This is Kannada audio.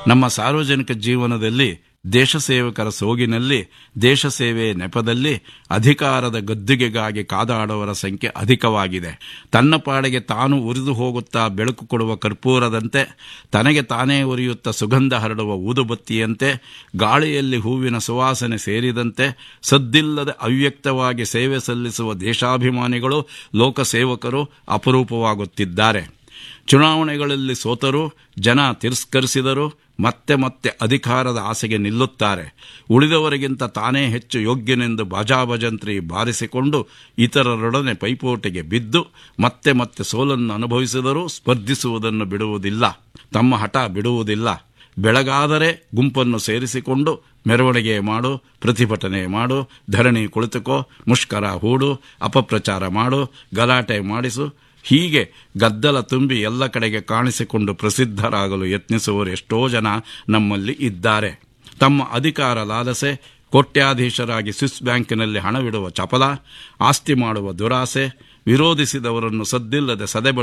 ನಮ್ಮ ಸಾರ್ವಜನಿಕ ಜೀವನದಲ್ಲಿ ದೇಶ ಸೇವಕರ ಸೋಗಿನಲ್ಲಿ ದೇಶ ಸೇವೆ ನೆಪದಲ್ಲಿ ಅಧಿಕಾರದ ಗದ್ದುಗೆಗಾಗಿ ಕಾದಾಡುವವರ ಸಂಖ್ಯೆ ಅಧಿಕವಾಗಿದೆ ತನ್ನ ಪಾಡಿಗೆ ತಾನು ಉರಿದು ಹೋಗುತ್ತಾ ಬೆಳಕು ಕೊಡುವ ಕರ್ಪೂರದಂತೆ ತನಗೆ ತಾನೇ ಉರಿಯುತ್ತಾ ಸುಗಂಧ ಹರಡುವ ಊದುಬತ್ತಿಯಂತೆ ಗಾಳಿಯಲ್ಲಿ ಹೂವಿನ ಸುವಾಸನೆ ಸೇರಿದಂತೆ ಸದ್ದಿಲ್ಲದೆ ಅವ್ಯಕ್ತವಾಗಿ ಸೇವೆ ಸಲ್ಲಿಸುವ ದೇಶಾಭಿಮಾನಿಗಳು ಲೋಕಸೇವಕರು ಅಪರೂಪವಾಗುತ್ತಿದ್ದಾರೆ ಚುನಾವಣೆಗಳಲ್ಲಿ ಸೋತರೂ ಜನ ತಿರಸ್ಕರಿಸಿದರು ಮತ್ತೆ ಮತ್ತೆ ಅಧಿಕಾರದ ಆಸೆಗೆ ನಿಲ್ಲುತ್ತಾರೆ ಉಳಿದವರಿಗಿಂತ ತಾನೇ ಹೆಚ್ಚು ಯೋಗ್ಯನೆಂದು ಬಾಜಾಬಜಂತ್ರಿ ಬಾರಿಸಿಕೊಂಡು ಇತರರೊಡನೆ ಪೈಪೋಟಿಗೆ ಬಿದ್ದು ಮತ್ತೆ ಮತ್ತೆ ಸೋಲನ್ನು ಅನುಭವಿಸಿದರೂ ಸ್ಪರ್ಧಿಸುವುದನ್ನು ಬಿಡುವುದಿಲ್ಲ ತಮ್ಮ ಹಠ ಬಿಡುವುದಿಲ್ಲ ಬೆಳಗಾದರೆ ಗುಂಪನ್ನು ಸೇರಿಸಿಕೊಂಡು ಮೆರವಣಿಗೆ ಮಾಡು ಪ್ರತಿಭಟನೆ ಮಾಡು ಧರಣಿ ಕುಳಿತುಕೋ ಮುಷ್ಕರ ಹೂಡು ಅಪಪ್ರಚಾರ ಮಾಡು ಗಲಾಟೆ ಮಾಡಿಸು ಹೀಗೆ ಗದ್ದಲ ತುಂಬಿ ಎಲ್ಲ ಕಡೆಗೆ ಕಾಣಿಸಿಕೊಂಡು ಪ್ರಸಿದ್ಧರಾಗಲು ಯತ್ನಿಸುವವರು ಎಷ್ಟೋ ಜನ ನಮ್ಮಲ್ಲಿ ಇದ್ದಾರೆ ತಮ್ಮ ಅಧಿಕಾರ ಲಾಲಸೆ ಕೋಟ್ಯಾಧೀಶರಾಗಿ ಸ್ವಿಸ್ ಬ್ಯಾಂಕಿನಲ್ಲಿ ಹಣವಿಡುವ ಚಪಲ ಆಸ್ತಿ ಮಾಡುವ ದುರಾಸೆ ವಿರೋಧಿಸಿದವರನ್ನು ಸದ್ದಿಲ್ಲದೆ ಸದೆಬಡಿ